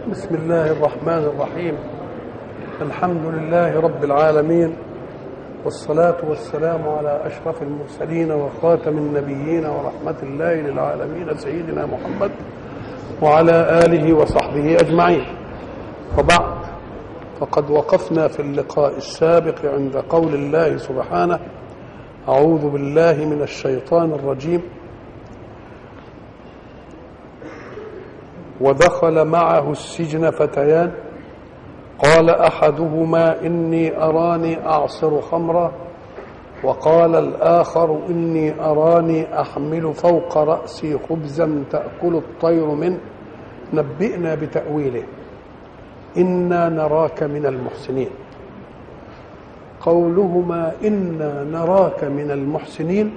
بسم الله الرحمن الرحيم الحمد لله رب العالمين والصلاة والسلام على أشرف المرسلين وخاتم النبيين ورحمة الله للعالمين سيدنا محمد وعلى آله وصحبه أجمعين وبعد فقد وقفنا في اللقاء السابق عند قول الله سبحانه أعوذ بالله من الشيطان الرجيم ودخل معه السجن فتيان قال احدهما اني اراني اعصر خمرا وقال الاخر اني اراني احمل فوق راسي خبزا تاكل الطير منه نبئنا بتاويله انا نراك من المحسنين قولهما انا نراك من المحسنين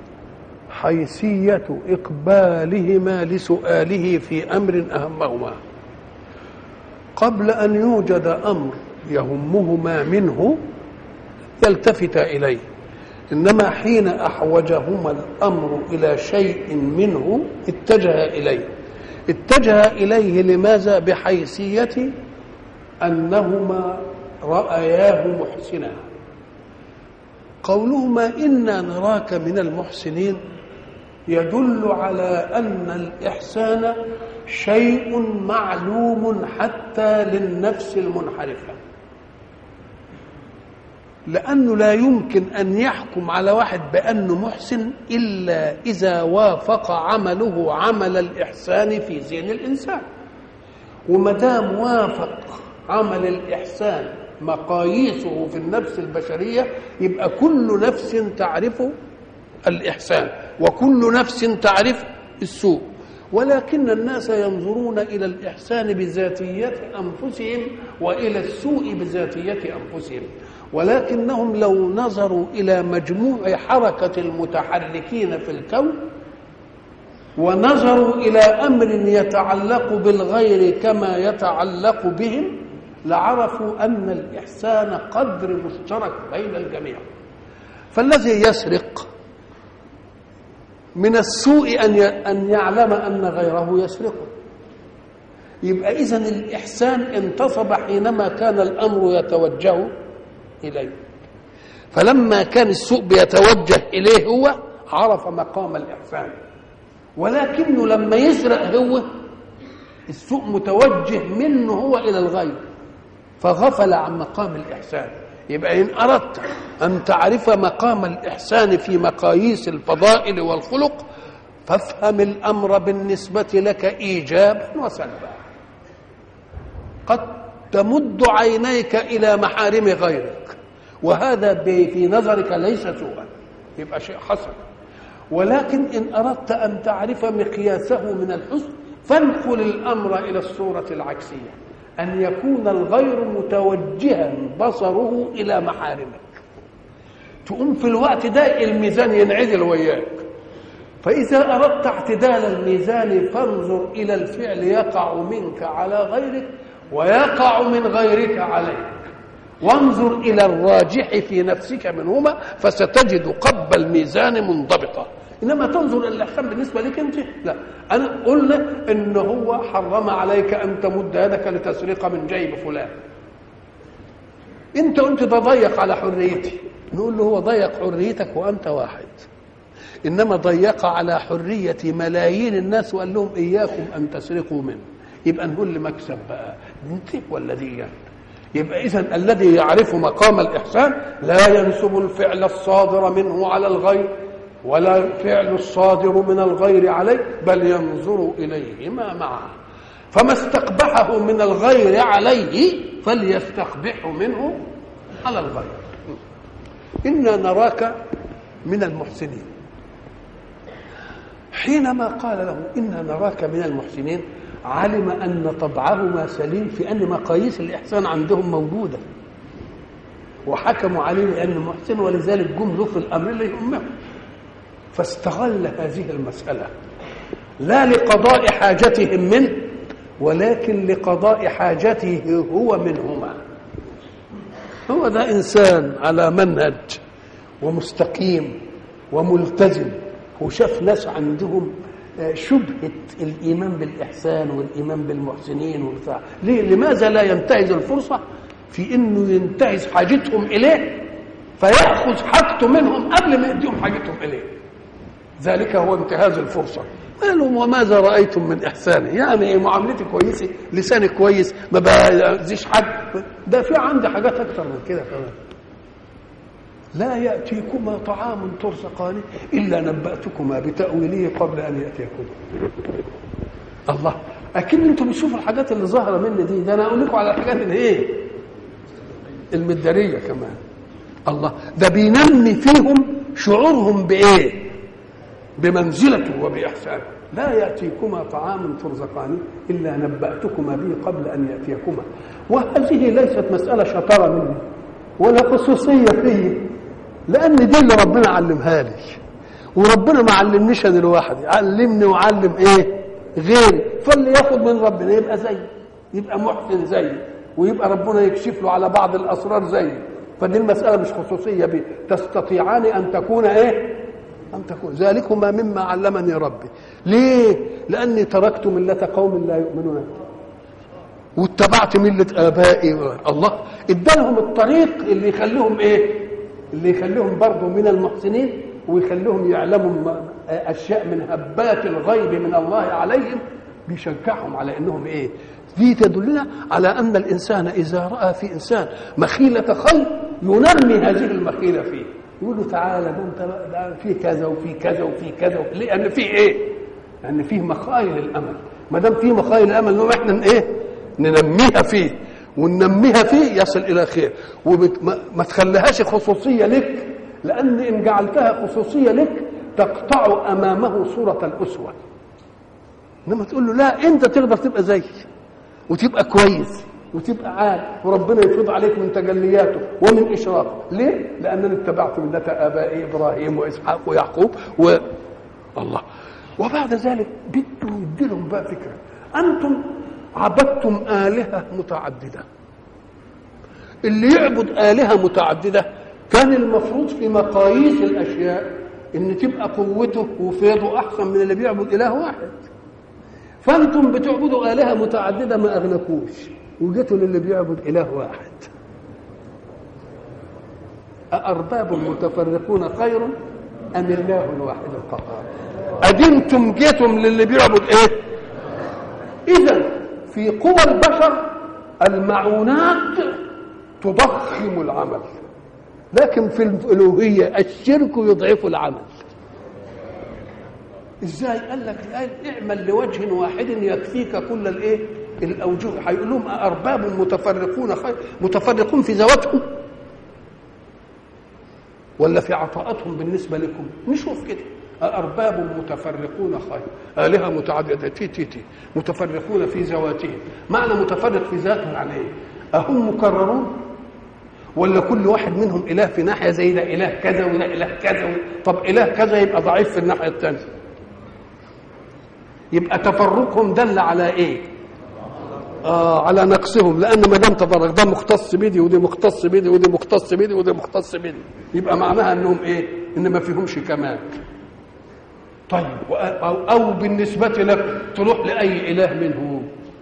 حيثيه اقبالهما لسؤاله في امر اهمهما قبل ان يوجد امر يهمهما منه يلتفت اليه انما حين احوجهما الامر الى شيء منه اتجه اليه اتجه اليه لماذا بحيثيه انهما راياه محسنا قولهما انا نراك من المحسنين يدل على ان الاحسان شيء معلوم حتى للنفس المنحرفه لانه لا يمكن ان يحكم على واحد بانه محسن الا اذا وافق عمله عمل الاحسان في ذهن الانسان وما دام وافق عمل الاحسان مقاييسه في النفس البشريه يبقى كل نفس تعرف الإحسان وكل نفس تعرف السوء ولكن الناس ينظرون إلى الإحسان بذاتية أنفسهم وإلى السوء بذاتية أنفسهم ولكنهم لو نظروا إلى مجموع حركة المتحركين في الكون ونظروا إلى أمر يتعلق بالغير كما يتعلق بهم لعرفوا أن الإحسان قدر مشترك بين الجميع فالذي يسرق من السوء أن أن يعلم أن غيره يسرقه يبقى إذا الإحسان انتصب حينما كان الأمر يتوجه إليه فلما كان السوء بيتوجه إليه هو عرف مقام الإحسان ولكنه لما يسرق هو السوء متوجه منه هو إلى الغير فغفل عن مقام الإحسان يبقى إن أردت أن تعرف مقام الإحسان في مقاييس الفضائل والخلق فافهم الأمر بالنسبة لك إيجابا وسلبا قد تمد عينيك إلى محارم غيرك وهذا في نظرك ليس سوءا يبقى شيء حسن ولكن إن أردت أن تعرف مقياسه من الحسن فانقل الأمر إلى الصورة العكسية أن يكون الغير متوجها بصره إلى محارمك تقوم في الوقت ده الميزان ينعدل وياك فإذا أردت اعتدال الميزان فانظر إلى الفعل يقع منك على غيرك ويقع من غيرك عليك وانظر إلى الراجح في نفسك منهما فستجد قب الميزان منضبطة انما تنظر الى الاحسان بالنسبه لك انت لا انا قلنا ان هو حرم عليك ان تمد يدك لتسرق من جيب فلان انت قلت ده ضيق على حريتي نقول له هو ضيق حريتك وانت واحد انما ضيق على حريه ملايين الناس وقال لهم اياكم ان تسرقوا منه يبقى نقول لمكسب بقى انت ولا دي يبقى اذا الذي يعرف مقام الاحسان لا ينسب الفعل الصادر منه على الغير ولا الفعل الصادر من الغير عليه بل ينظر اليهما معا فما استقبحه من الغير عليه فليستقبحه منه على الغير انا نراك من المحسنين حينما قال له انا نراك من المحسنين علم ان طبعهما سليم في ان مقاييس الاحسان عندهم موجوده وحكموا عليه بانه محسن ولذلك جم له في الامر اللي يهمهم فاستغل هذه المسألة لا لقضاء حاجتهم منه ولكن لقضاء حاجته هو منهما هو ده إنسان على منهج ومستقيم وملتزم وشاف ناس عندهم شبهة الإيمان بالإحسان والإيمان بالمحسنين وبتاع ليه لماذا لا ينتهز الفرصة في إنه ينتهز حاجتهم إليه فيأخذ حاجته منهم قبل ما يديهم حاجتهم إليه ذلك هو انتهاز الفرصة قالوا وماذا رأيتم من إحساني يعني معاملتي كويسة لساني كويس ما بأذيش حد ده في عندي حاجات أكتر من كده كمان لا يأتيكما طعام ترزقانه إلا نبأتكما بتأويله قبل أن يأتيكما الله أكيد أنتم بتشوفوا الحاجات اللي ظاهرة مني دي ده أنا أقول لكم على الحاجات اللي إيه المدارية كمان الله ده بينمي فيهم شعورهم بإيه بمنزلته وبإحسانه لا يأتيكما طعام ترزقانه إلا نبأتكما به قبل أن يأتيكما وهذه ليست مسألة شطارة مني ولا خصوصية فيه لان دي اللي ربنا علمها لي وربنا ما علمنيش انا لوحدي علمني وعلم ايه غيري فاللي ياخد من ربنا يبقى زي يبقى محسن زي ويبقى ربنا يكشف له على بعض الاسرار زي فدي المساله مش خصوصيه بي تستطيعان ان تكون ايه ان تكون ذلكما مما علمني ربي ليه لاني تركت مله قوم لا يؤمنون واتبعت مله ابائي الله ادالهم الطريق اللي يخليهم ايه اللي يخليهم برضه من المحسنين ويخليهم يعلموا اشياء من هبات الغيب من الله عليهم بيشجعهم على انهم ايه دي تدلنا على ان الانسان اذا راى في انسان مخيله خير ينمي هذه المخيله فيه يقول له تعالى ده انت ده في كذا وفي كذا وفي كذا لان في ايه؟ لان فيه مخايل الامل ما دام فيه مخايل الامل نقوم احنا ايه؟ ننميها فيه وننميها فيه يصل الى خير وما تخليهاش خصوصيه لك لان ان جعلتها خصوصيه لك تقطع امامه صوره الاسوه انما تقول له لا انت تقدر تبقى زي وتبقى كويس وتبقى عال وربنا يفرض عليك من تجلياته ومن اشراقه ليه لانني اتبعت مله ابائي ابراهيم واسحاق ويعقوب و الله وبعد ذلك بده يديلهم بقى فكره انتم عبدتم آلهة متعددة اللي يعبد آلهة متعددة كان المفروض في مقاييس الأشياء إن تبقى قوته وفيضه أحسن من اللي بيعبد إله واحد فأنتم بتعبدوا آلهة متعددة ما أغنكوش وجيتوا للي بيعبد إله واحد أأرباب متفرقون خير أم الله الواحد القهار أدنتم جيتم للي بيعبد إيه إذا في قوى البشر المعونات تضخم العمل لكن في الالوهيه الشرك يضعف العمل ازاي قال لك اعمل لوجه واحد يكفيك كل الايه الاوجه هيقول لهم ارباب متفرقون خير متفرقون في ذواتهم ولا في عطاءاتهم بالنسبه لكم نشوف كده أأرباب متفرقون خير آلهة متعددة تي تي تي متفرقون في ذواتهم معنى متفرق في ذاته يعني إيه؟ أهم مكررون ولا كل واحد منهم إله في ناحية زي ده إله كذا وده إله كذا طب إله كذا يبقى ضعيف في الناحية الثانية يبقى تفرقهم دل على إيه؟ آه على نقصهم لأن ما دام تفرق ده مختص بدي ودي مختص بدي ودي مختص بدي ودي مختص بدي يبقى معناها إنهم إيه؟ إن ما فيهمش كمال طيب أو, أو بالنسبة لك تروح لأي إله منهم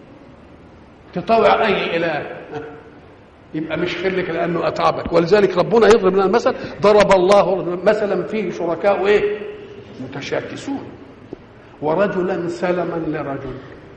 تطوع أي إله يبقى مش خير لك لأنه أتعبك ولذلك ربنا يضرب لنا المثل ضرب الله مثلا فيه شركاء إيه متشاكسون ورجلا سلما لرجل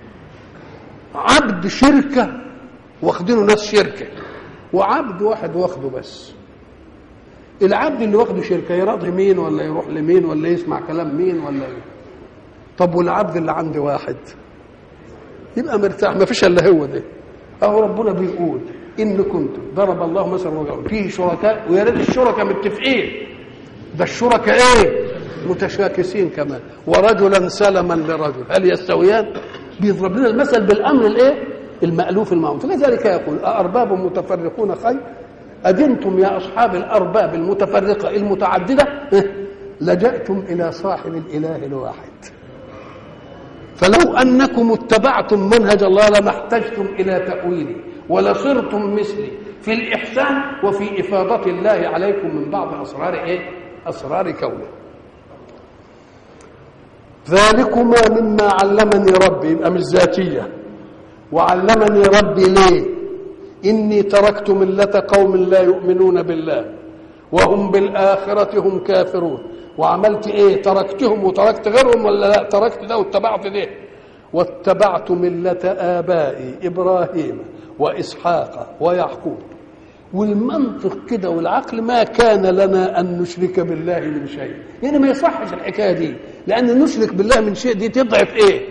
عبد شركة واخدينه ناس شركة وعبد واحد واخده بس العبد اللي واخده شركه يرضي مين ولا يروح لمين ولا يسمع كلام مين ولا إيه؟ طب والعبد اللي عندي واحد يبقى مرتاح ما فيش الا هو ده اهو ربنا بيقول ان كنتم ضرب الله مثلا رجل فيه شركاء ويا ريت الشركاء متفقين ده الشركاء ايه متشاكسين كمان ورجلا سلما لرجل هل يستويان بيضرب لنا المثل بالامر الايه المالوف المعروف فلذلك يقول أأرباب متفرقون خير أدنتم يا أصحاب الأرباب المتفرقة المتعددة لجأتم إلى صاحب الإله الواحد فلو أنكم اتبعتم منهج الله لما احتجتم إلى تأويله ولصرتم مثلي في الإحسان وفي إفاضة الله عليكم من بعض أسرار إيه؟ أسرار كونه ذلكما مما علمني ربي يبقى مش ذاتيه وعلمني ربي ليه اني تركت مله قوم لا يؤمنون بالله وهم بالاخره هم كافرون وعملت ايه تركتهم وتركت غيرهم ولا لا تركت ده واتبعت ده واتبعت مله ابائي ابراهيم واسحاق ويعقوب والمنطق كده والعقل ما كان لنا ان نشرك بالله من شيء يعني ما يصحش الحكايه دي لان نشرك بالله من شيء دي تضعف ايه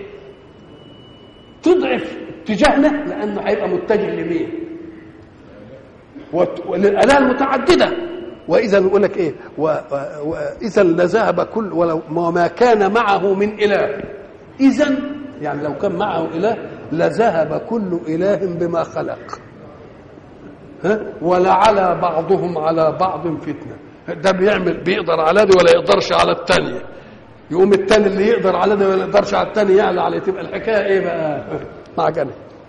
تضعف اتجاهنا لانه هيبقى متجه لمين وللاله المتعدده واذا يقول لك ايه واذا لذهب كل ولو ما كان معه من اله اذا يعني لو كان معه اله لذهب كل اله بما خلق ها ولعلى بعضهم على بعض فتنه ده بيعمل بيقدر على دي ولا يقدرش على الثانيه يقوم الثاني اللي يقدر على ده ولا يقدرش على الثاني يعلى عليه تبقى الحكايه ايه بقى معجنه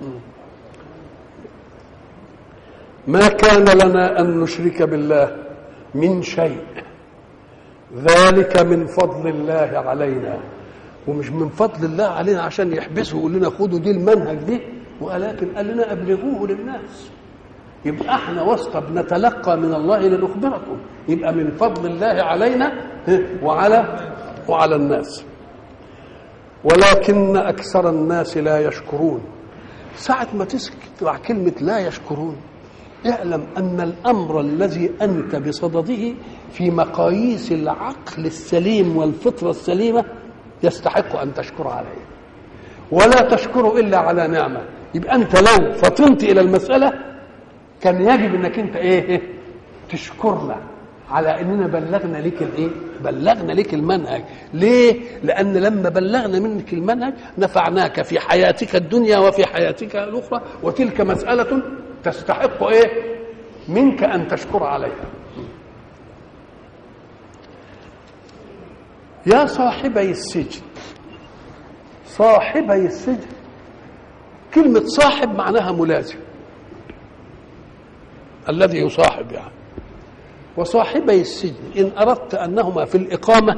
ما كان لنا ان نشرك بالله من شيء ذلك من فضل الله علينا ومش من فضل الله علينا عشان يحبسه ويقول لنا خدوا دي المنهج دي ولكن قال لنا ابلغوه للناس يبقى احنا واسطه بنتلقى من الله لنخبركم يبقى من فضل الله علينا وعلى وعلى الناس ولكن اكثر الناس لا يشكرون ساعة ما تسمع كلمة لا يشكرون اعلم أن الأمر الذي أنت بصدده في مقاييس العقل السليم والفطرة السليمة يستحق أن تشكر عليه ولا تشكر إلا على نعمة يبقى أنت لو فطنت إلى المسألة كان يجب أنك أنت إيه تشكرنا على اننا بلغنا لك الايه بلغنا لك المنهج ليه لان لما بلغنا منك المنهج نفعناك في حياتك الدنيا وفي حياتك الاخرى وتلك مساله تستحق ايه منك ان تشكر عليها يا صاحبي السجن صاحبي السجن كلمة صاحب معناها ملازم الذي يصاحب يعني وصاحبي السجن إن أردت أنهما في الإقامة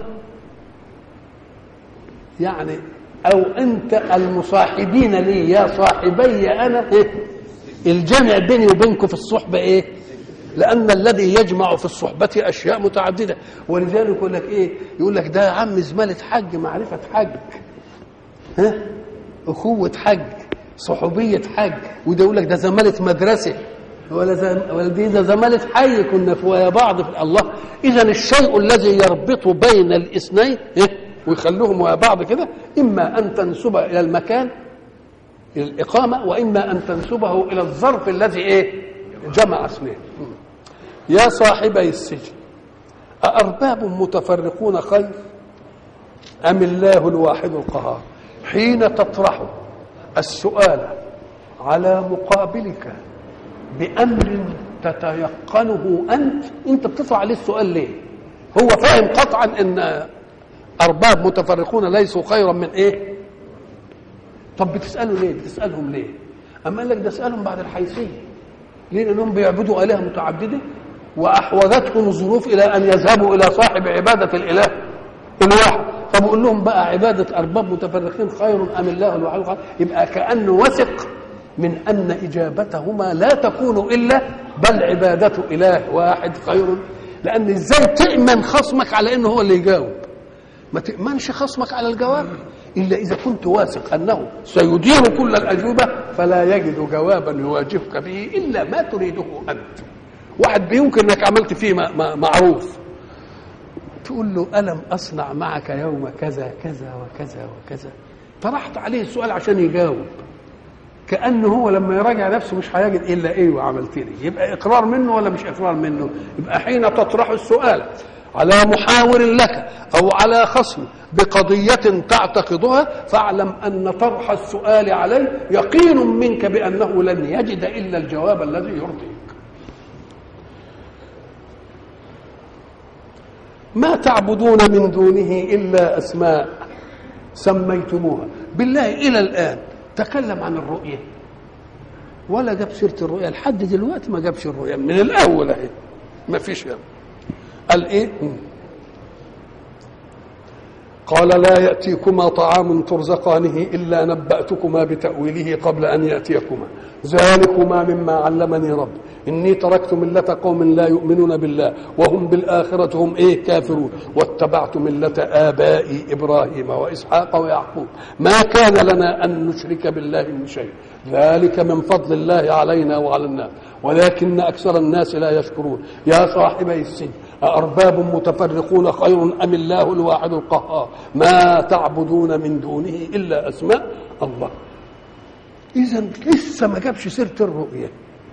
يعني أو أنت المصاحبين لي يا صاحبي أنا إيه؟ الجمع بيني وبينكم في الصحبة إيه لأن الذي يجمع في الصحبة أشياء متعددة ولذلك يقول لك إيه يقول لك ده يا عم زمالة حج معرفة حج ها أخوة حج صحوبية حج وده يقول لك ده زمالة مدرسة ولا زم... ولا دي ده زمالة حي كنا في ويا بعض في الله إذا الشيء الذي يربط بين الاثنين إيه؟ ويخلوهم ويا بعض كده إما أن تنسب إلى المكان إلى الإقامة وإما أن تنسبه إلى الظرف الذي إيه جمع اثنين يا صاحبي السجن أأرباب متفرقون خير أم الله الواحد القهار حين تطرح السؤال على مقابلك بأمر تتيقنه أنت أنت بتطرح عليه السؤال ليه هو فاهم قطعا أن أرباب متفرقون ليسوا خيرا من إيه طب بتسأله ليه بتسألهم ليه أما قال لك ده اسألهم بعد الحيثية ليه لأنهم بيعبدوا آلهة متعددة وأحوجتهم الظروف إلى أن يذهبوا إلى صاحب عبادة الإله الواحد طب قول لهم بقى عبادة أرباب متفرقين خير أم الله الواحد القهار يبقى كأنه وثق من أن إجابتهما لا تكون إلا بل عبادة إله واحد خير لأن إزاي تأمن خصمك على إنه هو اللي يجاوب ما تأمنش خصمك على الجواب إلا إذا كنت واثق أنه سيدير كل الأجوبة فلا يجد جوابا يواجهك به إلا ما تريده أنت واحد بيمكن أنك عملت فيه معروف تقول له ألم أصنع معك يوم كذا كذا وكذا وكذا طرحت عليه السؤال عشان يجاوب كأنه هو لما يراجع نفسه مش هيجد إلا إيه وعملت لي يبقى إقرار منه ولا مش إقرار منه يبقى حين تطرح السؤال على محاور لك أو على خصم بقضية تعتقدها فاعلم أن طرح السؤال عليه يقين منك بأنه لن يجد إلا الجواب الذي يرضيك ما تعبدون من دونه إلا أسماء سميتموها بالله إلى الآن تكلم عن الرؤية ولا جاب سيرة الرؤية لحد دلوقتي ما جابش الرؤية من الأول أهي ما فيش يعني. قال إيه قال لا يأتيكما طعام ترزقانه إلا نبأتكما بتأويله قبل أن يأتيكما ذلكما مما علمني رب إني تركت ملة قوم لا يؤمنون بالله وهم بالآخرة هم إيه كافرون واتبعت ملة آبائي إبراهيم وإسحاق ويعقوب ما كان لنا أن نشرك بالله من شيء ذلك من فضل الله علينا وعلى الناس ولكن أكثر الناس لا يشكرون يا صاحبي السجن أأرباب متفرقون خير أم الله الواحد القهار ما تعبدون من دونه إلا أسماء الله إذا لسه ما جابش سيرة الرؤية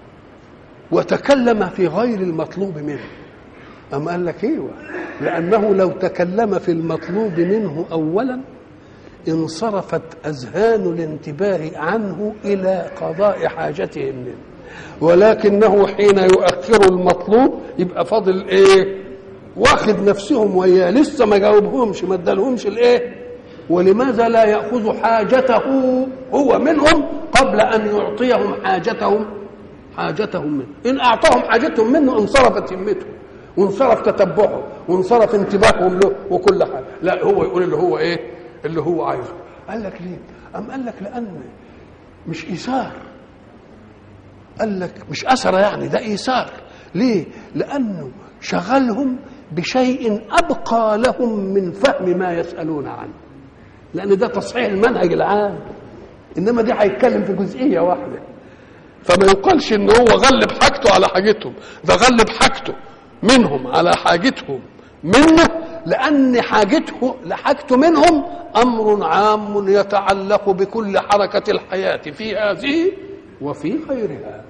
وتكلم في غير المطلوب منه أم قال لك ايوه لأنه لو تكلم في المطلوب منه أولا انصرفت أذهان الانتباه عنه إلى قضاء حاجتهم منه ولكنه حين يؤخر المطلوب يبقى فاضل ايه واخد نفسهم وياه لسه ما جاوبهمش ما ادالهمش الايه ولماذا لا ياخذ حاجته هو منهم قبل ان يعطيهم حاجتهم حاجتهم منه ان اعطاهم حاجتهم منه انصرفت همته وانصرف تتبعه وانصرف انتباههم له وكل حاجه لا هو يقول اللي هو ايه اللي هو عايزه قال لك ليه ام قال لك لان مش ايثار قال لك مش أثر يعني ده إيثار ليه؟ لأنه شغلهم بشيء أبقى لهم من فهم ما يسألون عنه لأن ده تصحيح المنهج العام إنما دي هيتكلم في جزئية واحدة فما يقالش إن هو غلب حاجته على حاجتهم ده غلب حاجته منهم على حاجتهم منه لأن حاجته لحاجته منهم أمر عام يتعلق بكل حركة الحياة في هذه وفي غيرها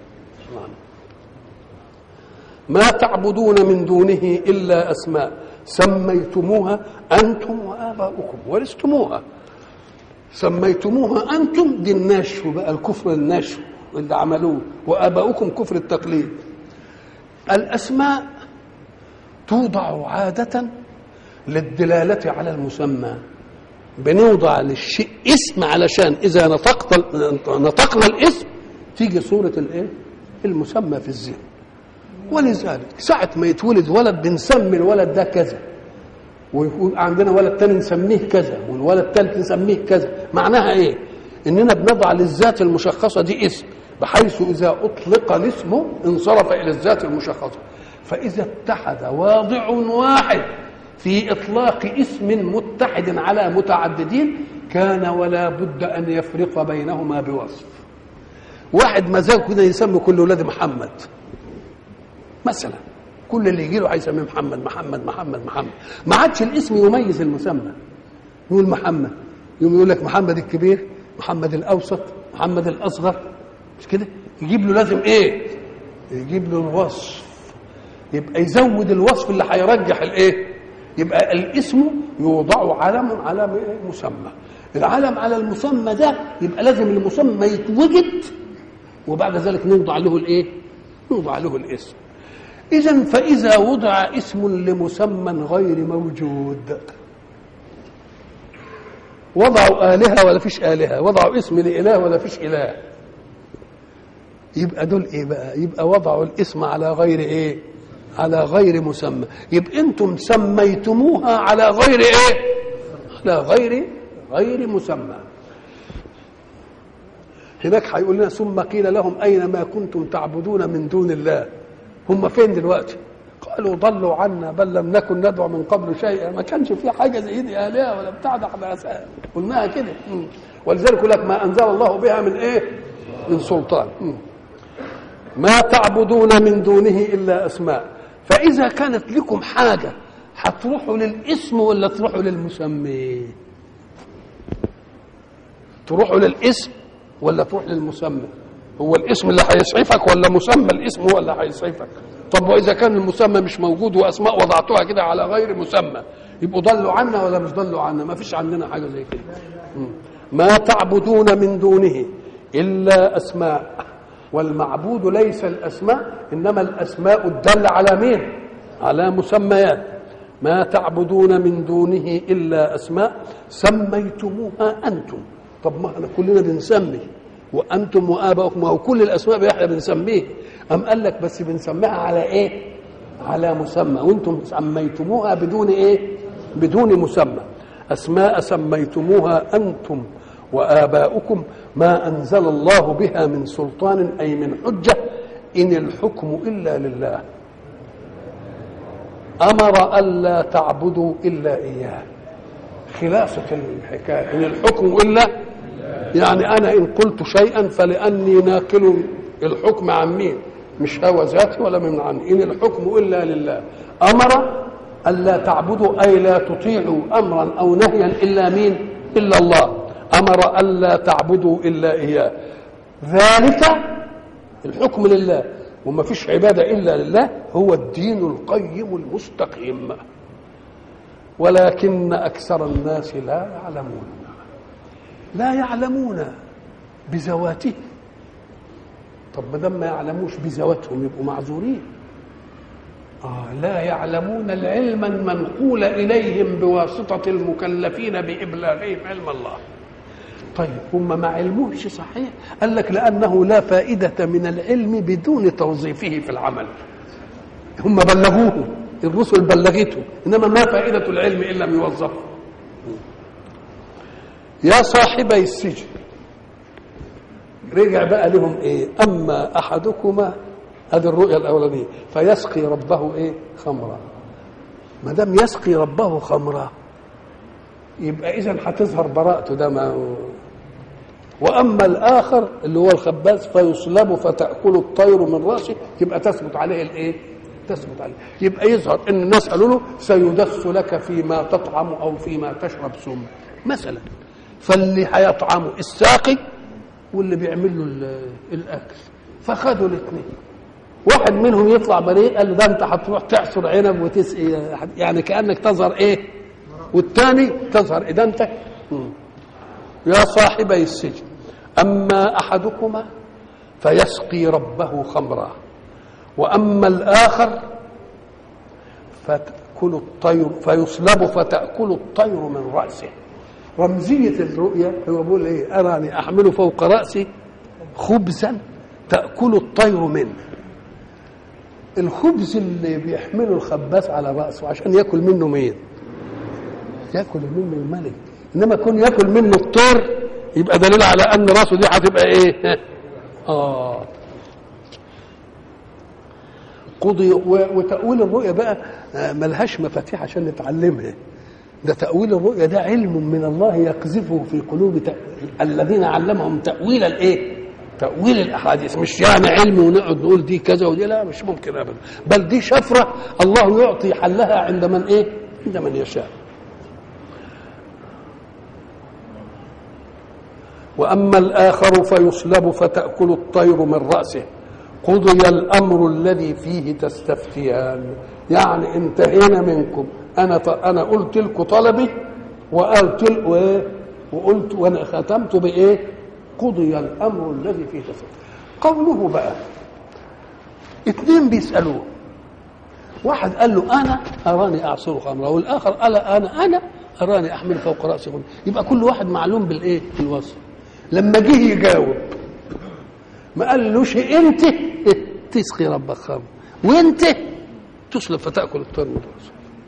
ما تعبدون من دونه إلا أسماء سميتموها أنتم وآباؤكم ورثتموها سميتموها أنتم دي النشو بقى الكفر النشو اللي عملوه وآباؤكم كفر التقليد الأسماء توضع عادة للدلالة على المسمى بنوضع للشيء اسم علشان إذا نطقت نطقنا الاسم تيجي صورة الايه؟ المسمى في الذهن ولذلك ساعة ما يتولد ولد بنسمي الولد ده كذا ويكون عندنا ولد تاني نسميه كذا والولد التالت نسميه كذا معناها ايه؟ اننا بنضع للذات المشخصة دي اسم بحيث اذا اطلق الاسم انصرف الى الذات المشخصة فاذا اتحد واضع واحد في اطلاق اسم متحد على متعددين كان ولا بد ان يفرق بينهما بوصف واحد مزاج كده يسمي كل ولاد محمد مثلا كل اللي يجي له هيسميه محمد محمد محمد محمد ما عادش الاسم يميز المسمى يقول محمد يقوم يقول لك محمد الكبير محمد الاوسط محمد الاصغر مش كده يجيب له لازم ايه يجيب له الوصف يبقى يزود الوصف اللي هيرجح الايه يبقى الاسم يوضع علم على مسمى العلم على المسمى ده يبقى لازم المسمى يتوجد وبعد ذلك نوضع له الايه نوضع له الاسم اذا فاذا وضع اسم لمسمى غير موجود وضعوا آلهة ولا فيش آلهة وضعوا اسم لإله ولا فيش إله يبقى دول ايه بقى يبقى وضعوا الاسم على غير ايه على غير مسمى يبقى انتم سميتموها على غير ايه على غير غير مسمى هناك هيقول لنا ثم قيل لهم اين ما كنتم تعبدون من دون الله هم فين دلوقتي قالوا ضلوا عنا بل لم نكن ندعو من قبل شيئا ما كانش في حاجه زي دي الهه ولا بتاع ده احنا قلناها كده ولذلك يقول لك ما انزل الله بها من ايه من سلطان ما تعبدون من دونه الا اسماء فاذا كانت لكم حاجه هتروحوا للاسم ولا تروحوا للمسمى تروحوا للاسم ولا تروح للمسمى هو الاسم اللي هيسعفك ولا مسمى الاسم هو اللي هيسعفك طب واذا كان المسمى مش موجود واسماء وضعتوها كده على غير مسمى يبقوا ضلوا عنا ولا مش ضلوا عنا ما فيش عندنا حاجه زي كده ما تعبدون من دونه الا اسماء والمعبود ليس الاسماء انما الاسماء الداله على مين على مسميات ما تعبدون من دونه الا اسماء سميتموها انتم طب ما احنا كلنا بنسمي وانتم واباؤكم وكل الاسماء احنا بنسميه ام قال لك بس بنسميها على ايه على مسمى وانتم سميتموها بدون ايه بدون مسمى اسماء سميتموها انتم واباؤكم ما انزل الله بها من سلطان اي من حجه ان الحكم الا لله امر الا تعبدوا الا اياه خلاصه الحكايه ان الحكم الا يعني انا ان قلت شيئا فلاني ناقل الحكم عن مين مش هوى ذاتي ولا من عني ان الحكم الا لله امر الا تعبدوا اي لا تطيعوا امرا او نهيا الا مين الا الله امر الا تعبدوا الا اياه ذلك الحكم لله وما فيش عباده الا لله هو الدين القيم المستقيم ولكن اكثر الناس لا يعلمون لا يعلمون بذواته طب ما دام ما يعلموش بذواتهم يبقوا معذورين آه لا يعلمون العلم المنقول إليهم بواسطة المكلفين بإبلاغهم علم الله طيب هم ما علموش صحيح قال لك لأنه لا فائدة من العلم بدون توظيفه في العمل هم بلغوه الرسل بلغته إنما ما فائدة العلم إلا لم يوظفه يا صاحبي السجن رجع بقى لهم ايه اما احدكما هذه الرؤيا الاولانيه فيسقي ربه ايه خمرا ما دام يسقي ربه خمرا يبقى اذا هتظهر براءته ده ما واما الاخر اللي هو الخباز فيصلب فتاكل الطير من راسه يبقى تثبت عليه الايه تثبت عليه يبقى يظهر ان الناس قالوا له سيدس لك فيما تطعم او فيما تشرب سم مثلا فاللي هيطعمه الساقي واللي بيعمل له الاكل فخدوا الاثنين واحد منهم يطلع بريء قال له ده انت هتروح تعصر عنب وتسقي يعني كانك تظهر ايه والثاني تظهر ادانتك يا صاحبي السجن اما احدكما فيسقي ربه خمرا واما الاخر فتاكل الطير فيصلب فتاكل الطير من راسه رمزية الرؤيا هو بيقول ايه أراني أحمل فوق رأسي خبزا تأكل الطير منه الخبز اللي بيحمله الخباز على رأسه عشان يأكل منه مين يأكل منه الملك إنما كون يأكل منه الطير يبقى دليل على أن رأسه دي هتبقى إيه آه قضي وتأويل الرؤيا بقى ملهاش مفاتيح عشان نتعلمها ده تأويل الرؤيا ده علم من الله يقذفه في قلوب ت... الذين علمهم تأويل الايه؟ تأويل الأحاديث مش يعني علم ونقعد نقول دي كذا ودي لا مش ممكن أبدا بل دي شفرة الله يعطي حلها عند من إيه؟ عند من يشاء وأما الآخر فيصلب فتأكل الطير من رأسه قضي الأمر الذي فيه تستفتيان يعني انتهينا منكم انا انا قلت لكم طلبي وقلت وايه وقلت وانا ختمت بايه قضي الامر الذي فيه تفصيل قوله بقى اثنين بيسالوه واحد قال له انا اراني اعصر خمرا والاخر قال انا انا اراني احمل فوق راسي خمرا يبقى كل واحد معلوم بالايه بالوصف لما جه يجاوب ما قالوش انت تسقي ربك خمر وانت تصلب فتاكل الطير من راسك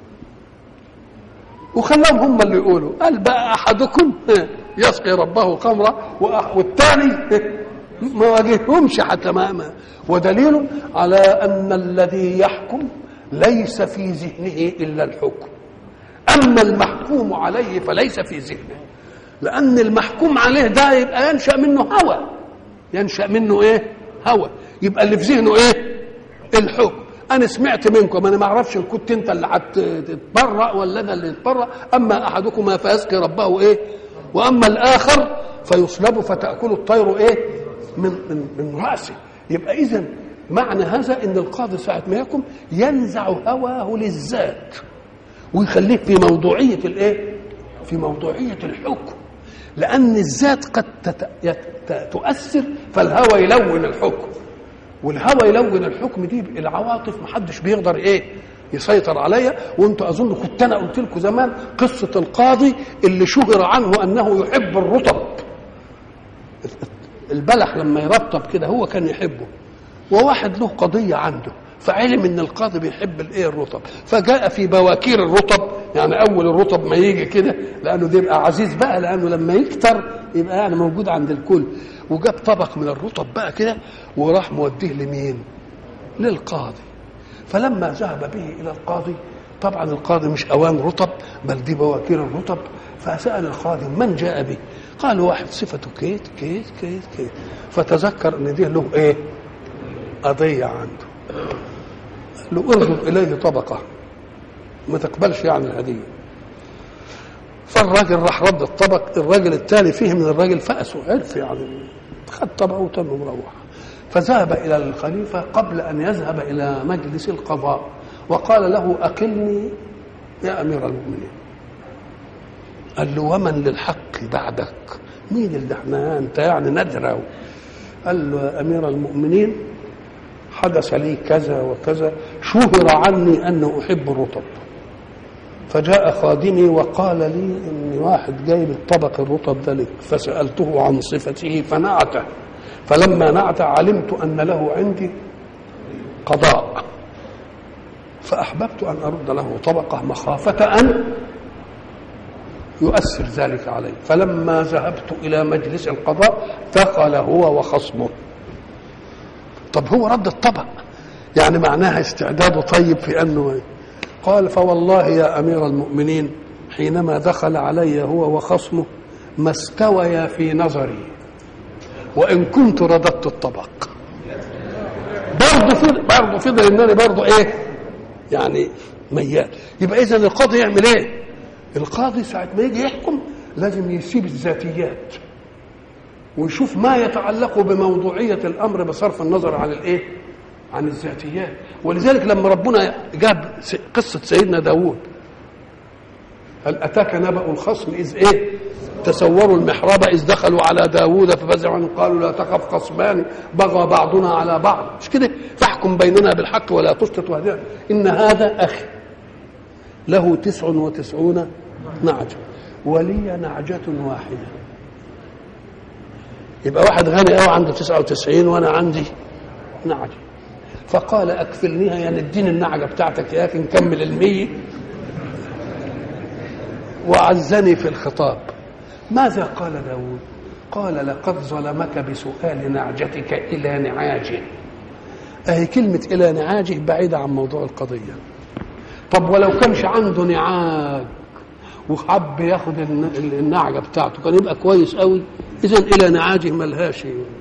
وخلاهم هم اللي يقولوا قال بقى احدكم يسقي ربه خمرا والثاني ما واجههمش حتى ما ودليل على ان الذي يحكم ليس في ذهنه الا الحكم اما المحكوم عليه فليس في ذهنه لان المحكوم عليه ده يبقى ينشا منه هوى ينشا منه ايه هوى يبقى اللي في ذهنه ايه الحكم انا سمعت منكم انا ما اعرفش ان كنت انت اللي هتتبرأ ولا انا اللي اتبرأ اما احدكما فيسقي ربه ايه واما الاخر فيصلب فتاكل الطير ايه من من من راسه يبقى اذا معنى هذا ان القاضي ساعه ما يحكم ينزع هواه للذات ويخليه في موضوعيه الايه في موضوعيه الحكم لان الذات قد تت... يت... تؤثر فالهوى يلون الحكم والهوى يلون الحكم دي العواطف محدش بيقدر ايه يسيطر عليا وانت اظن كنت انا قلت لكم زمان قصه القاضي اللي شهر عنه انه يحب الرطب البلح لما يرطب كده هو كان يحبه وواحد له قضيه عنده فعلم ان القاضي بيحب الايه الرطب فجاء في بواكير الرطب يعني اول الرطب ما يجي كده لانه ده يبقى عزيز بقى لانه لما يكتر يبقى يعني موجود عند الكل وجاب طبق من الرطب بقى كده وراح موديه لمين؟ للقاضي فلما ذهب به الى القاضي طبعا القاضي مش اوان رطب بل دي بواكير الرطب فسال القاضي من جاء به؟ قال واحد صفته كيت كيت كيت كيت فتذكر ان دي له ايه؟ قضيه عنده قال له ارجل اليه طبقه ما تقبلش يعني الهديه فالراجل راح رد الطبق الراجل التالي فيه من الراجل فأسه عرف يعني خد طبقه وتم مروح فذهب الى الخليفه قبل ان يذهب الى مجلس القضاء وقال له اقلني يا امير المؤمنين قال له ومن للحق بعدك مين اللي احنا انت يعني ندرة قال له يا امير المؤمنين حدث لي كذا وكذا شهر عني انه احب الرطب فجاء خادمي وقال لي ان واحد جايب الطبق الرطب ده لك فسالته عن صفته فنعته فلما نعت علمت ان له عندي قضاء فاحببت ان ارد له طبقه مخافه ان يؤثر ذلك علي فلما ذهبت الى مجلس القضاء دخل هو وخصمه طب هو رد الطبق يعني معناها استعداده طيب في انه قال فوالله يا امير المؤمنين حينما دخل علي هو وخصمه ما استويا في نظري وان كنت رددت الطبق برضه فضل برضه فضل انني برضه ايه يعني ميال يبقى اذا القاضي يعمل ايه القاضي ساعه ما يجي يحكم لازم يسيب الذاتيات ويشوف ما يتعلق بموضوعيه الامر بصرف النظر عن الايه عن الذاتيات ولذلك لما ربنا جاب قصه سيدنا داوود هل اتاك نبأ الخصم اذ ايه تسوروا المحراب إذ دخلوا على داوود ففزعوا قالوا لا تخف خصمان بغى بعضنا على بعض مش كده فاحكم بيننا بالحق ولا تشتت وهدنا إن هذا أخي له تسع وتسعون نعجة ولي نعجة واحدة يبقى واحد غني قوي عنده تسعة وتسعين وأنا عندي نعجة فقال أكفلنيها يعني اديني النعجة بتاعتك يا أخي نكمل المية وعزني في الخطاب ماذا قال داود قال لقد ظلمك بسؤال نعجتك إلى نعاجه أهي كلمة إلى نعاجه بعيدة عن موضوع القضية طب ولو كانش عنده نعاج وحب ياخد النعجة بتاعته كان يبقى كويس قوي إذا إلى نعاجه ملهاش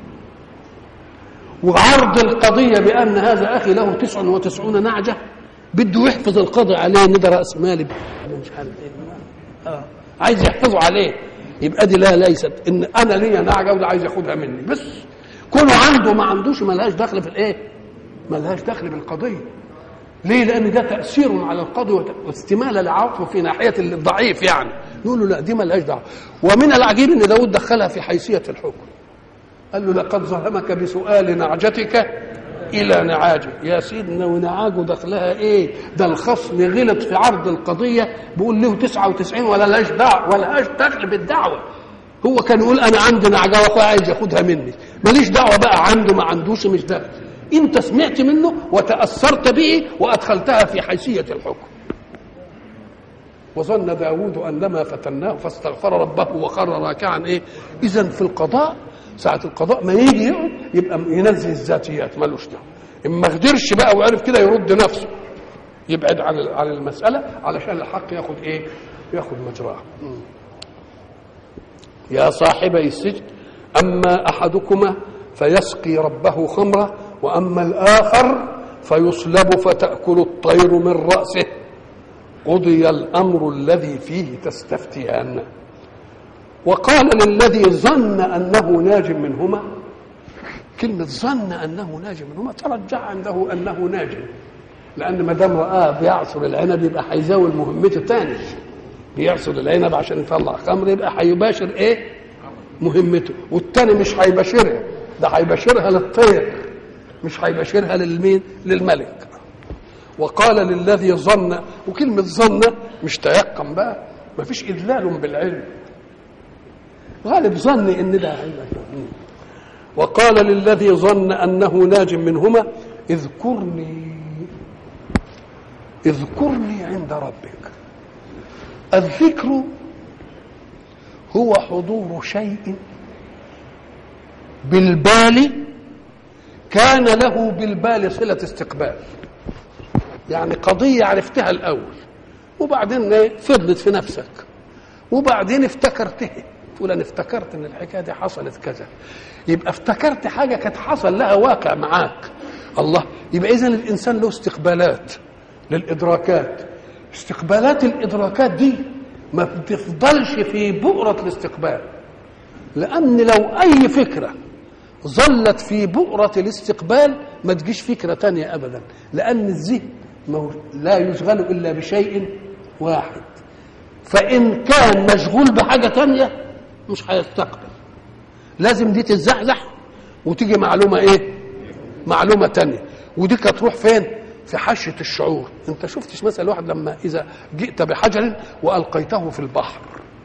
وعرض القضية بأن هذا أخي له تسع وتسعون نعجة بده يحفظ القضاء عليه ان ده راس مالي مش عارف ايه آه. عايز يحفظه عليه يبقى دي لا ليست ان انا ليا نعجه وده عايز ياخدها مني بس كونه عنده ما عندوش ملهاش دخل في الايه؟ ملهاش دخل بالقضيه ليه؟ لان ده تاثير على القاضي واستماله لعواطفه في ناحيه الضعيف يعني نقول له لا دي ملهاش دعوه ومن العجيب ان داود دخلها في حيثيه الحكم قال له لقد ظلمك بسؤال نعجتك الى نعاجه يا سيدنا ونعاجه دخلها ايه ده الخصم غلط في عرض القضيه بيقول له 99 ولا لاش دعوه ولا لاش دخل بالدعوه هو كان يقول انا عندي نعجه واخويا عايز ياخدها مني ماليش دعوه بقى عنده ما عندوش مش دخل انت سمعت منه وتاثرت به وادخلتها في حيثيه الحكم وظن داود انما فتناه فاستغفر ربه وخر راكعا ايه اذا في القضاء ساعة القضاء ما يجي يقعد يبقى ينزل الذاتيات ملوش دعوة إما قدرش بقى وعرف كده يرد نفسه يبعد عن عن المسألة علشان الحق ياخد إيه؟ ياخد مجراه يا صاحبي السجن أما أحدكما فيسقي ربه خمرة وأما الآخر فيصلب فتأكل الطير من رأسه قضي الأمر الذي فيه تستفتيان وقال للذي ظن انه ناج منهما كلمة ظن أنه ناج منهما ترجع عنده أنه ناج لأن ما دام رآه بيعصر العنب يبقى هيزاول مهمته تاني بيعصر العنب عشان يطلع خمر يبقى هيباشر إيه؟ مهمته والتاني مش هيباشرها ده هيباشرها للطير مش هيباشرها للمين؟ للملك وقال للذي ظن وكلمة ظن مش تيقن بقى ما فيش إذلال بالعلم غالب ظني ان ده وقال للذي ظن انه ناج منهما اذكرني اذكرني عند ربك الذكر هو حضور شيء بالبال كان له بالبال صلة استقبال يعني قضية عرفتها الأول وبعدين فضلت في نفسك وبعدين افتكرتها تقول انا افتكرت ان الحكايه دي حصلت كذا يبقى افتكرت حاجه كانت حصل لها واقع معاك الله يبقى اذا الانسان له استقبالات للادراكات استقبالات الادراكات دي ما بتفضلش في بؤره الاستقبال لان لو اي فكره ظلت في بؤره الاستقبال ما تجيش فكره تانية ابدا لان الذهن لا يشغل الا بشيء واحد فان كان مشغول بحاجه تانية مش هيستقبل لازم دي تتزحزح وتيجي معلومه ايه معلومه تانية ودي كانت تروح فين في حاشيه الشعور انت شفتش مثلا واحد لما اذا جئت بحجر والقيته في البحر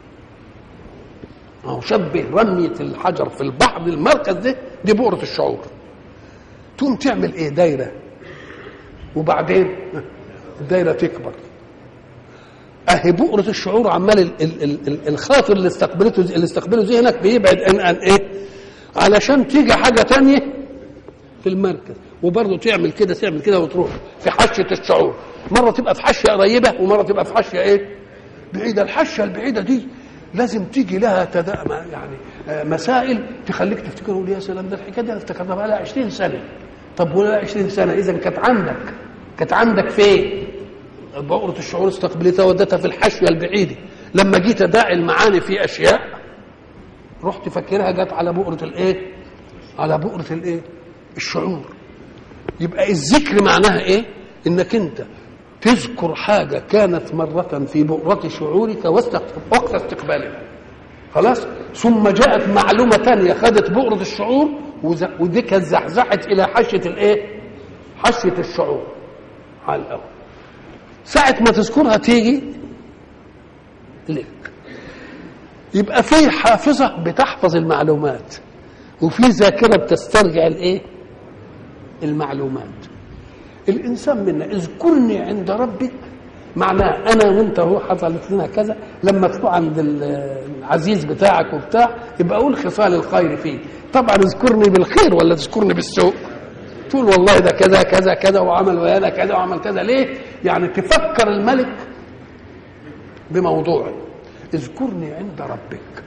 أو شبه رمية الحجر في البحر المركز ده دي بؤرة الشعور تقوم تعمل ايه دايرة وبعدين الدايرة تكبر اهي بؤرة الشعور عمال ال ال ال الخاطر اللي استقبلته اللي استقبله ذهنك بيبعد عن عن ايه علشان تيجي حاجة تانية في المركز وبرضه تعمل كده تعمل كده وتروح في حشة الشعور مرة تبقى في حشية قريبة ومرة تبقى في حشية ايه بعيدة الحشة البعيدة دي لازم تيجي لها تدا يعني مسائل تخليك تفتكر يا سلام ده الحكايه دي انا افتكرتها بقى لها 20 سنه طب ولا 20 سنه اذا كانت عندك كانت عندك فين؟ بؤرة الشعور استقبلتها ودتها في الحشوه البعيده لما جيت اداعي المعاني في اشياء رحت فاكرها جت على بؤرة الايه؟ على بؤرة الايه؟ الشعور يبقى الذكر معناها ايه؟ انك انت تذكر حاجة كانت مرة في بؤرة شعورك وقت استقبالها خلاص ثم جاءت معلومة تانية خدت بؤرة الشعور ودي كانت زحزحت إلى حشية الإيه؟ حشية الشعور على الأول ساعة ما تذكرها تيجي لك يبقى في حافظة بتحفظ المعلومات وفي ذاكرة بتسترجع الإيه؟ المعلومات الانسان منا اذكرني عند ربك معناه انا وانت هو حصلت لنا كذا لما تروح عند العزيز بتاعك وبتاع يبقى اقول خصال الخير فيه طبعا اذكرني بالخير ولا تذكرني بالسوء تقول والله ده كذا كذا كذا وعمل ويانا كذا وعمل كذا ليه يعني تفكر الملك بموضوعه اذكرني عند ربك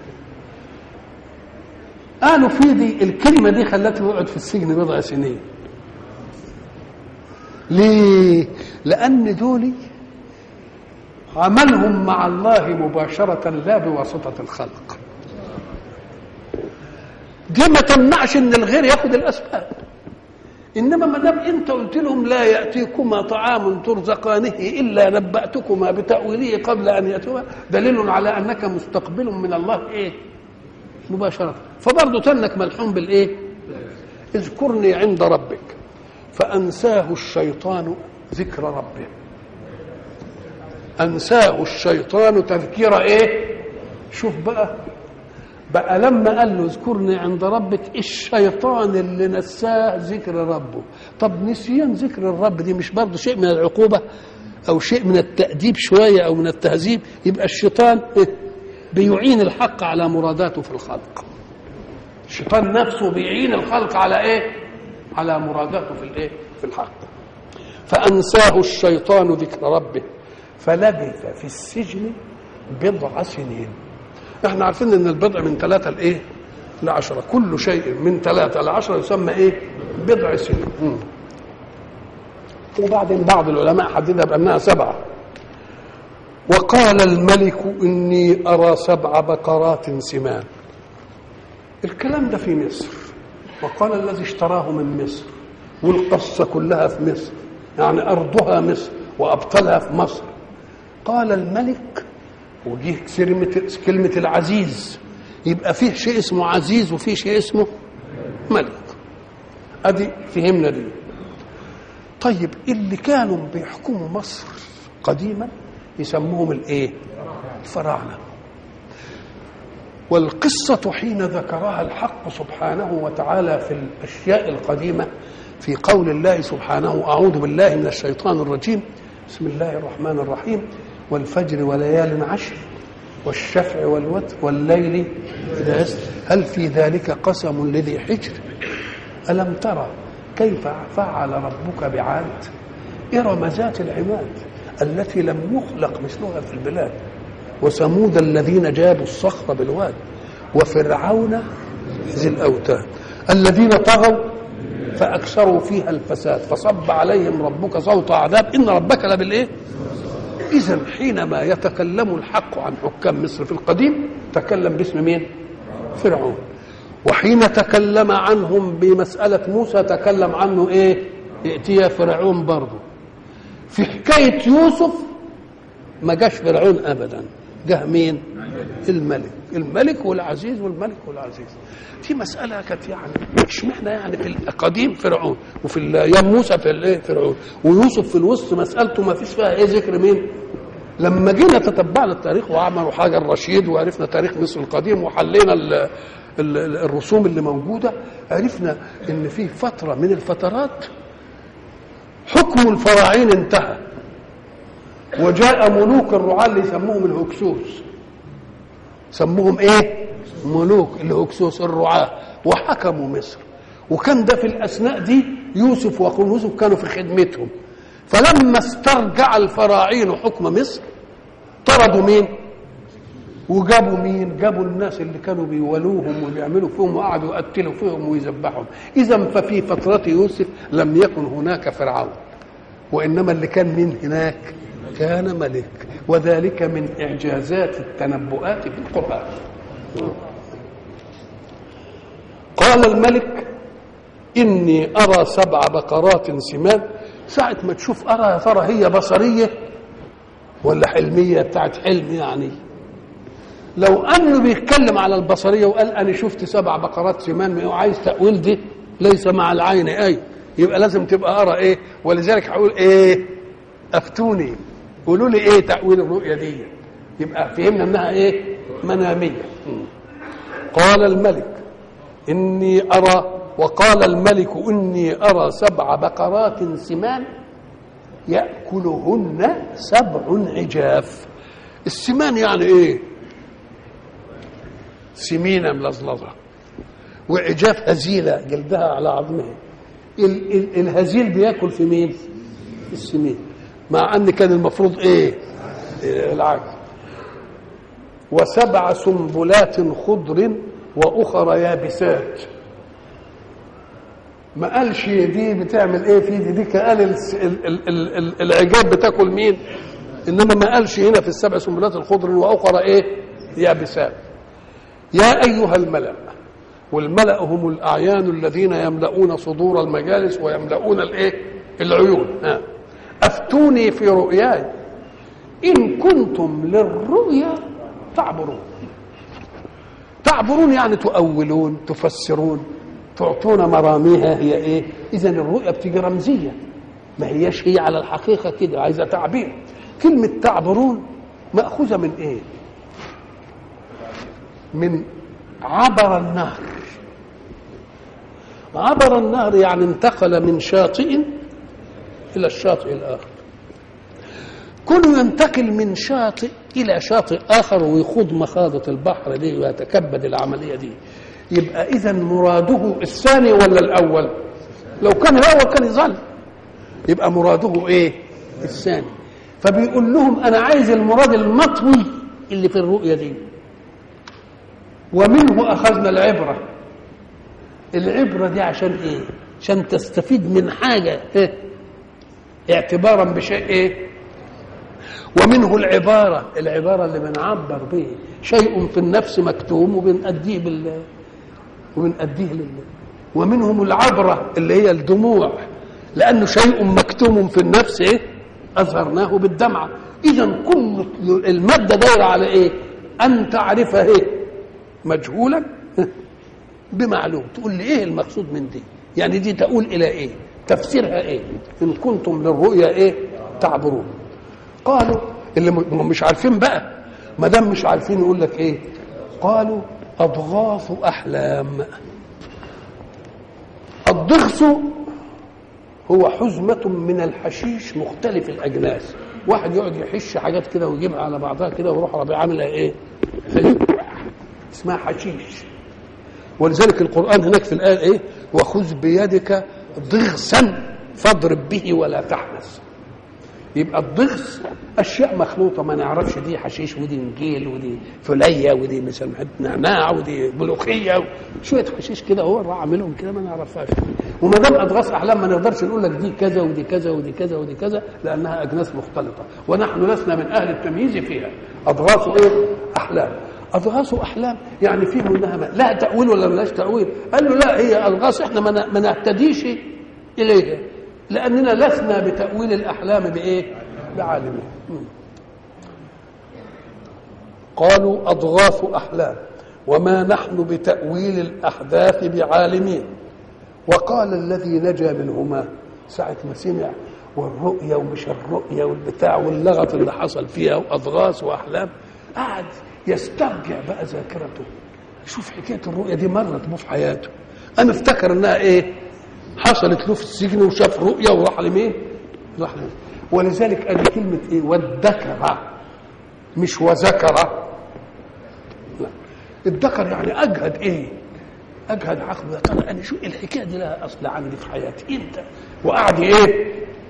قالوا في دي الكلمه دي خلته يقعد في السجن بضع سنين ليه لان دول عملهم مع الله مباشرة لا بواسطة الخلق دي ما تمنعش ان الغير ياخد الاسباب انما ما دام انت قلت لهم لا ياتيكما طعام ترزقانه الا نباتكما بتاويله قبل ان ياتوها دليل على انك مستقبل من الله ايه مباشره فبرضه تنك ملحوم بالايه اذكرني عند ربك فأنساه الشيطان ذكر ربه أنساه الشيطان تذكير إيه شوف بقى بقى لما قال له اذكرني عند ربك الشيطان اللي نساه ذكر ربه طب نسيان ذكر الرب دي مش برضه شيء من العقوبة أو شيء من التأديب شوية أو من التهذيب يبقى الشيطان بيعين الحق على مراداته في الخلق الشيطان نفسه بيعين الخلق على ايه على مراداته في الايه في الحق فانساه الشيطان ذكر ربه فلبث في السجن بضع سنين احنا عارفين ان البضع من ثلاثة لايه لعشرة كل شيء من ثلاثة لعشرة يسمى ايه بضع سنين مم. وبعدين بعض العلماء حددها بانها سبعة وقال الملك اني ارى سبع بقرات سمان الكلام ده في مصر وقال الذي اشتراه من مصر والقصة كلها في مصر يعني أرضها مصر وأبطالها في مصر قال الملك ودي كلمة كلمة العزيز يبقى فيه شيء اسمه عزيز وفيه شيء اسمه ملك ادي فهمنا دي طيب اللي كانوا بيحكموا مصر قديما يسموهم الايه الفراعنه والقصة حين ذكرها الحق سبحانه وتعالى في الأشياء القديمة في قول الله سبحانه أعوذ بالله من الشيطان الرجيم بسم الله الرحمن الرحيم والفجر وليال عشر والشفع والوتر والليل إذا يسر هل في ذلك قسم لذي حجر ألم ترى كيف فعل ربك بعاد إرم ذات العماد التي لم يخلق مثلها في البلاد وثمود الذين جابوا الصخر بالواد وفرعون ذي الأوتاد الذين طغوا فأكثروا فيها الفساد فصب عليهم ربك صوت عذاب إن ربك لبالإيه؟ إذا حينما يتكلم الحق عن حكام مصر في القديم تكلم باسم مين؟ فرعون وحين تكلم عنهم بمسألة موسى تكلم عنه إيه؟ ائتيا فرعون برضه في حكاية يوسف ما جاش فرعون أبدا جه مين؟ الملك الملك والعزيز والملك والعزيز في مسألة كانت يعني اشمعنى يعني في القديم فرعون وفي أيام موسى في الايه فرعون ويوسف في الوسط مسألته ما فيش فيها ايه ذكر مين؟ لما جينا تتبعنا التاريخ وعملوا حاجة الرشيد وعرفنا تاريخ مصر القديم وحلينا ال ال الرسوم اللي موجودة عرفنا ان في فترة من الفترات حكم الفراعين انتهى وجاء ملوك الرعاة اللي يسموهم الهكسوس سموهم ايه ملوك الهكسوس الرعاة وحكموا مصر وكان ده في الاثناء دي يوسف واخوه يوسف كانوا في خدمتهم فلما استرجع الفراعين حكم مصر طردوا مين وجابوا مين جابوا الناس اللي كانوا بيولوهم وبيعملوا فيهم وقعدوا يقتلوا فيهم ويذبحهم اذا ففي فترة يوسف لم يكن هناك فرعون وانما اللي كان من هناك كان ملك وذلك من اعجازات التنبؤات في القران قال الملك اني ارى سبع بقرات سمان ساعة ما تشوف أرى يا ترى هي بصرية ولا حلمية بتاعت حلم يعني لو أنه بيتكلم على البصرية وقال أنا شفت سبع بقرات سمان وعايز تأويل دي ليس مع العين أي يبقى لازم تبقى أرى إيه ولذلك هقول إيه أفتوني قولوا لي إيه تأويل الرؤية دي يبقى فهمنا إنها إيه منامية قال الملك إني أرى وقال الملك إني أرى سبع بقرات سمان يأكلهن سبع عجاف السمان يعني إيه سمينة ملظلظة وعجاف هزيلة جلدها على عظمها ال- ال- الهزيل بياكل في مين السمين مع أن كان المفروض إيه العكس وسبع سنبلات خضر وأخر يابسات ما قالش دي بتعمل ايه في دي دي قال الس- ال- ال- ال- ال- العجاب بتاكل مين انما ما قالش هنا في السبع سنبلات الخضر واخرى ايه يابسات يا ايها الملا والملا هم الاعيان الذين يملؤون صدور المجالس ويملؤون الايه العيون ها. افتوني في رؤياي ان كنتم للرؤيا تعبرون تعبرون يعني تؤولون تفسرون تعطون مراميها هي ايه اذا الرؤيا بتيجي رمزيه ما هياش هي على الحقيقه كده عايزه تعبير كلمه تعبرون ماخوذه من ايه من عبر النهر عبر النهر يعني انتقل من شاطئ الى الشاطئ الاخر كونه ينتقل من شاطئ الى شاطئ اخر ويخوض مخاضه البحر دي ويتكبد العمليه دي يبقى اذا مراده الثاني ولا الاول لو كان الاول كان يظل يبقى مراده ايه الثاني فبيقول لهم انا عايز المراد المطوي اللي في الرؤيه دي ومنه اخذنا العبره العبره دي عشان ايه عشان تستفيد من حاجه إيه؟ اعتبارا بشيء ايه ومنه العبارة العبارة اللي بنعبر به شيء في النفس مكتوم وبنأديه بال وبنأديه لله ومنهم العبرة اللي هي الدموع لأنه شيء مكتوم في النفس إيه؟ أظهرناه بالدمعة إذا كل المادة دايرة على إيه؟ أن تعرف إيه؟ مجهولا بمعلوم تقول لي إيه المقصود من دي؟ يعني دي تقول إلى إيه؟ تفسيرها إيه؟ إن كنتم للرؤيا إيه؟ تعبرون قالوا اللي م- مش عارفين بقى ما دام مش عارفين يقول لك ايه قالوا اضغاث احلام الضغث هو حزمة من الحشيش مختلف الأجناس واحد يقعد يحش حاجات كده ويجيبها على بعضها كده ويروح ربيع عاملها ايه؟ حزب اسمها حشيش ولذلك القرآن هناك في الآية ايه؟ وخذ بيدك ضغثا فاضرب به ولا تحنث يبقى الضغث اشياء مخلوطه ما نعرفش دي حشيش ودي نجيل ودي فليه ودي مثلا نعناع ودي ملوخيه شويه حشيش كده هو راح عاملهم كده ما نعرفهاش وما دام اضغاث احلام ما نقدرش نقول لك دي كذا ودي كذا ودي كذا ودي كذا لانها اجناس مختلطه ونحن لسنا من اهل التمييز فيها اضغاث ايه؟ احلام اضغاث احلام يعني في منها ما لا تاويل ولا ملاش تاويل قال له لا هي الغاث احنا ما نهتديش اليها لاننا لسنا بتاويل الاحلام بايه بعالمين قالوا اضغاث احلام وما نحن بتاويل الاحداث بعالمين وقال الذي نجا منهما ساعه ما سمع والرؤيا ومش الرؤيا والبتاع واللغط اللي حصل فيها واضغاث واحلام قعد يسترجع بقى ذاكرته يشوف حكايه الرؤيا دي مرت به في حياته انا افتكر انها ايه حصلت له في السجن وشاف رؤيا وراح لمين؟ راح لمين؟ ولذلك قال كلمة إيه؟ والذكر مش وذكر لا الذكر يعني أجهد إيه؟ أجهد عقله يا ترى أنا شو الحكاية دي لها أصل عندي في حياتي أنت وقعد إيه؟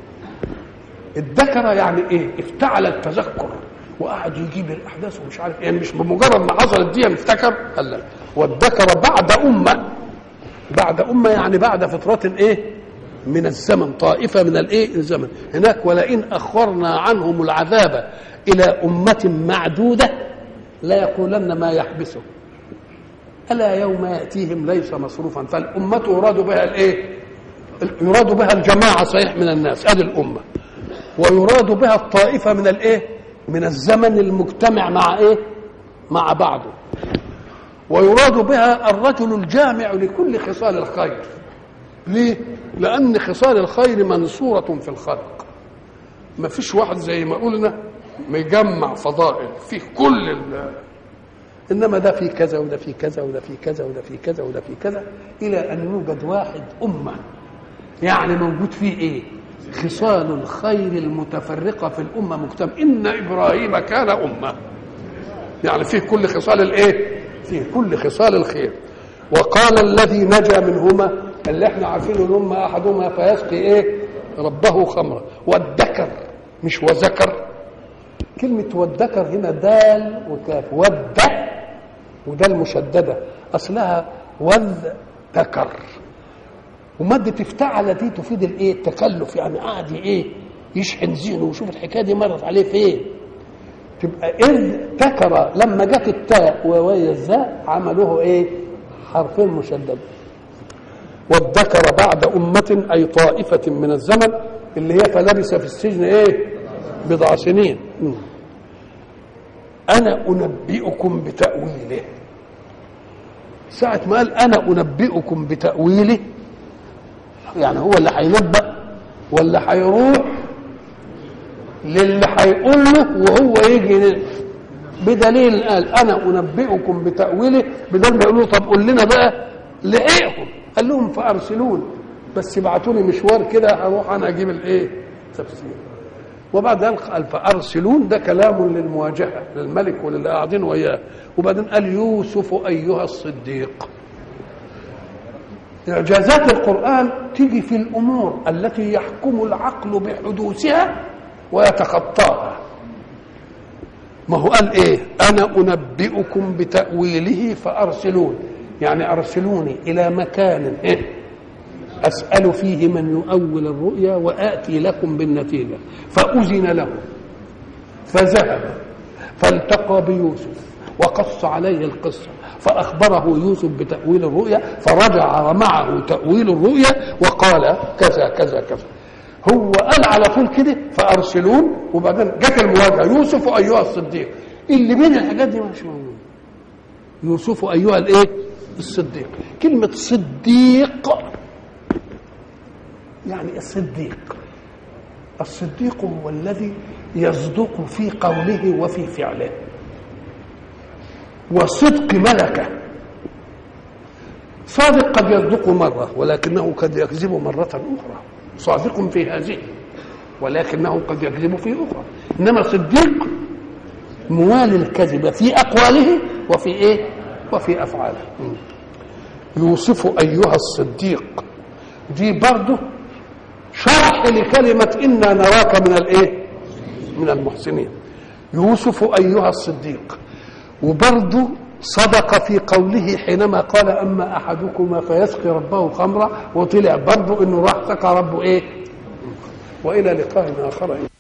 الذكر يعني إيه؟ افتعل التذكر وقعد يجيب الأحداث ومش عارف يعني مش بمجرد ما حصلت دي افتكر قال لا والذكر بعد أمة بعد أمة يعني بعد فترة إيه من الزمن طائفة من الإيه الزمن هناك ولئن أخرنا عنهم العذاب إلى أمة معدودة لا يقولن ما يحبسه ألا يوم يأتيهم ليس مصروفا فالأمة يراد بها الإيه يراد بها الجماعة صحيح من الناس هذه الأمة ويراد بها الطائفة من الإيه من الزمن المجتمع مع إيه مع بعضه ويراد بها الرجل الجامع لكل خصال الخير ليه لان خصال الخير منصوره في الخلق ما فيش واحد زي ما قلنا مجمع فضائل في كل ال انما ده في كذا وده في كذا وده في كذا وده في كذا وده في كذا الى ان يوجد واحد امه يعني موجود فيه ايه خصال الخير المتفرقه في الامه مجتمع ان ابراهيم كان امه يعني فيه كل خصال الايه فيه كل خصال الخير وقال الذي نجا منهما اللي احنا عارفين ان هم احدهما فيسقي ايه ربه خمرا والذكر مش وذكر كلمة والذكر هنا دال وكاف ود ودال مشددة أصلها والذكر ومادة افتعل دي تفيد الايه التكلف يعني قاعد ايه يشحن ذهنه ويشوف الحكايه دي مرت عليه فين تبقى إذ ذكر لما جت التاء ووي الزاء عملوه إيه؟ حرفين مشدد والذكر بعد أمة أي طائفة من الزمن اللي هي فلبس في السجن إيه؟ بضع سنين أنا أنبئكم بتأويله ساعة ما قال أنا أنبئكم بتأويله يعني هو اللي هينبأ ولا هيروح للي هيقول له وهو يجي بدليل قال انا انبئكم بتاويله بدل ما يقولوا طب قول لنا بقى لحقهم قال لهم فارسلون بس ابعتوني مشوار كده هروح انا اجيب الايه تفسير وبعد ذلك قال فارسلون ده كلام للمواجهه للملك وللي قاعدين وياه وبعدين قال يوسف ايها الصديق اعجازات القران تيجي في الامور التي يحكم العقل بحدوثها ويتخطاها ما هو قال ايه انا انبئكم بتاويله فارسلون يعني ارسلوني الى مكان إيه؟ اسال فيه من يؤول الرؤيا واتي لكم بالنتيجه فاذن له فذهب فالتقى بيوسف وقص عليه القصه فاخبره يوسف بتاويل الرؤيا فرجع معه تاويل الرؤيا وقال كذا كذا كذا هو قال على طول كده فارسلون وبعدين جت المواجهه يوسف ايها الصديق اللي بين الحاجات دي مش موجود يوسف ايها الايه الصديق كلمه صديق يعني الصديق الصديق هو الذي يصدق في قوله وفي فعله وصدق ملكه صادق قد يصدق مره ولكنه قد يكذب مره اخرى صادق في هذه ولكنه قد يكذب في اخرى انما صديق موالي الكذب في اقواله وفي ايه وفي افعاله يوصف ايها الصديق دي برضه شرح لكلمه انا نراك من الايه من المحسنين يوسف ايها الصديق وبرضه صدق في قوله حينما قال اما احدكما فيسقي ربه خمرا وطلع برضه انه راح سقى ربه ايه والى لقاء اخر